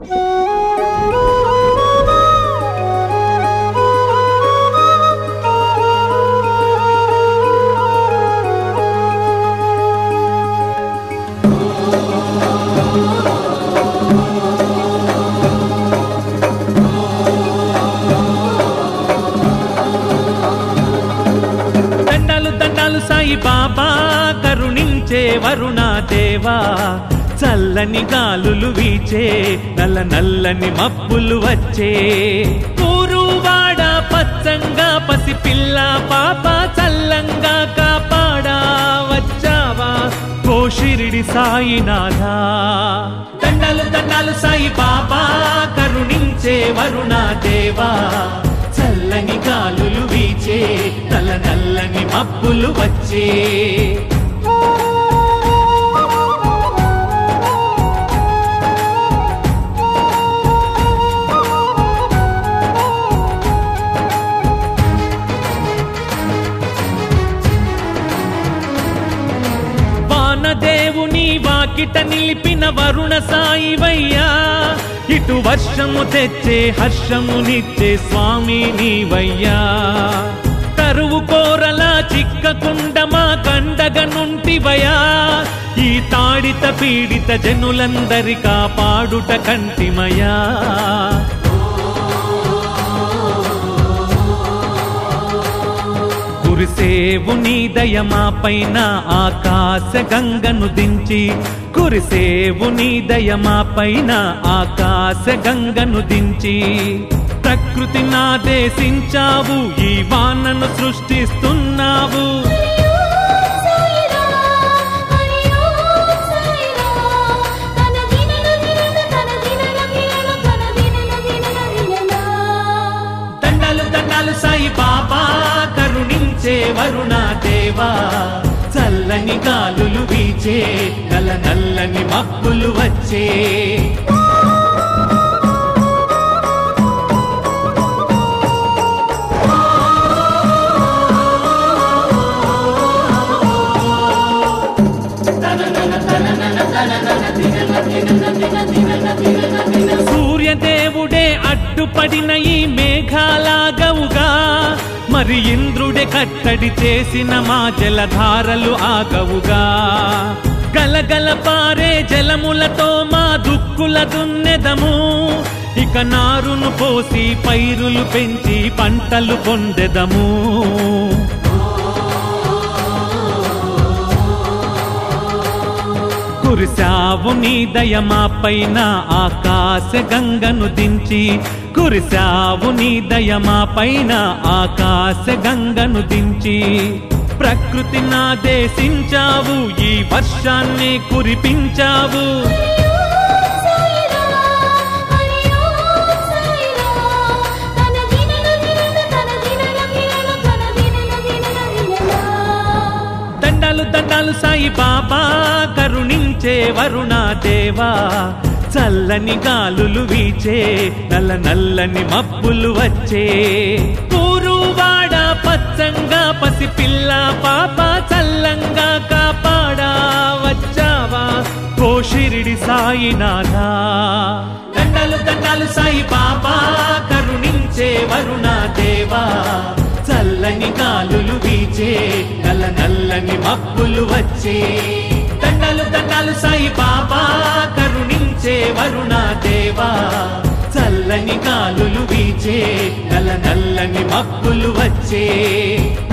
దండాలు దండాలు సాయి బాబా కరుణించే వరుణ దేవా చల్లని గాలులు వీచే నల్ల నల్లని మబ్బులు వచ్చే ఊరువాడ పచ్చంగా పసిపిల్ల పాప చల్లంగా కాపాడా వచ్చావా ఓ షిరిడి సాయినాథా దండాలు దండాలు సాయి బాబా కరుణించే వరుణ దేవా చల్లని గాలులు వీచే నల్ల నల్లని మబ్బులు వచ్చే వానదేవుని వాకిట నిలిపిన వరుణ సాయివయ్యా ఇటు వర్షము తెచ్చే హర్షమునిచ్చే స్వామి నీవయ్యా కరువు కోరలా చిక్కకుండ మా కండగ నుంటివయా ఈ తాడిత పీడిత జనులందరి కాపాడుట కంటిమయా కురిసేవు నీ దయమా పైన ఆకాశ గంగను దించి కురిసేవు నీ దయమా పైన ఆకాశ గంగను దించి ప్రకృతి నాదేశించావు ఈ వానను సృష్టిస్తున్నావు దండాలు దండాలు సాయి బాబా కరుణించే వరుణ దేవా చల్లని గాలులు వీచే నల్ల నల్లని మబ్బులు వచ్చే సూర్యదేవుడే అడ్డుపడిన ఈ మేఘాలాగవుగా మరి ఇంద్రుడే కట్టడి చేసిన మా జలధారలు ఆగవుగా గలగల పారే జలములతో మా దుక్కుల దున్నెదము ఇక నారును పోసి పైరులు పెంచి పంటలు పొందెదము కురిశావు నీ దయమా పైన ఆకాశ గంగను దించి కురిశావు నీ దయమా పైన ఆకాశ గంగను దించి ప్రకృతి నాదేశించావు ఈ వర్షాన్ని కురిపించావు దండాలు దండాలు సాయి బాబా కరుణించే వరుణ దేవా చల్లని గాలులు వీచే నల్ల నల్లని మబ్బులు వచ్చే ఊరువాడ పచ్చంగా పసిపిల్ల పాప చల్లంగా కాపాడా వచ్చావా ఓ షిరిడి సాయినాథా దండాలు దండాలు సాయి బాబా కరుణించే వరుణ దేవా చల్లని గాలులు వీచే నల్ల నల్లని మబ్బులు వచ్చే దండాలు దండాలు సాయి బాబా కరుణించే వరుణ దేవా చల్లని గాలులు వీచే నల్ల నల్లని మబ్బులు వచ్చే